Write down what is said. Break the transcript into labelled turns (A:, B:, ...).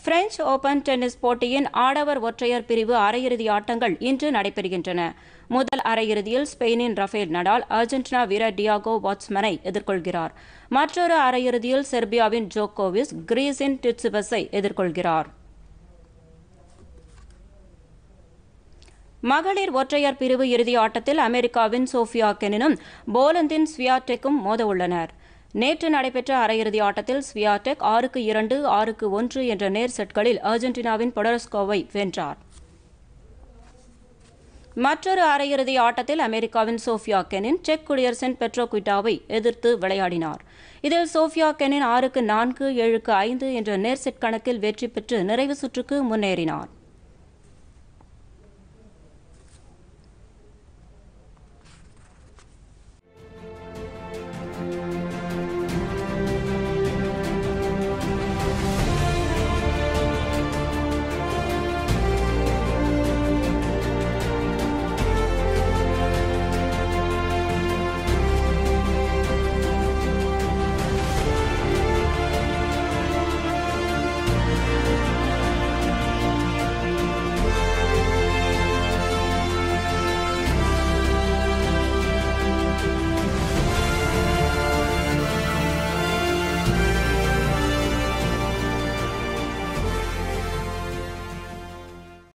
A: French open tennis போட்டியின் ஆடவர் ஒற்றையர் பிரிவு அரையிறுதி ஆட்டங்கள் இன்று நடைபெறுகின்றன முதல் அரையிறுதியில் ஸ்பெயினின் ரஃபேல் நடால் அர்ஜென்டினா வீரர் டியாகோ வாட்ஸ்மனை எதிர்கொள்கிறார் மற்றொரு அரையிறுதியில் செர்பியாவின் ஜோகோவிஸ் கிரீஸின் டிட்சிபஸை எதிர்கொள்கிறார் மகளிர் ஒற்றையர் பிரிவு இறுதி ஆட்டத்தில் அமெரிக்காவின் சோஃபியா கெனினும் போலந்தின் ஸ்வியாடெக்கும் மோதவுள்ளனர் நேற்று நடைபெற்ற அரையிறுதி ஆட்டத்தில் ஸ்வியாடெக் ஆறுக்கு இரண்டு ஆறுக்கு ஒன்று என்ற நேர் செட்களில் அர்ஜென்டினாவின் பொடரஸ்கோவை வென்றார் மற்றொரு அரையிறுதி ஆட்டத்தில் அமெரிக்காவின் சோஃபியா கெனின் செக் குடியரசின் பெட்ரோ குவிட்டாவை எதிர்த்து விளையாடினார் இதில் சோஃபியா கெனின் ஆறுக்கு நான்கு ஏழுக்கு ஐந்து என்ற நேர் செட் கணக்கில் வெற்றி பெற்று நிறைவு சுற்றுக்கு முன்னேறினார்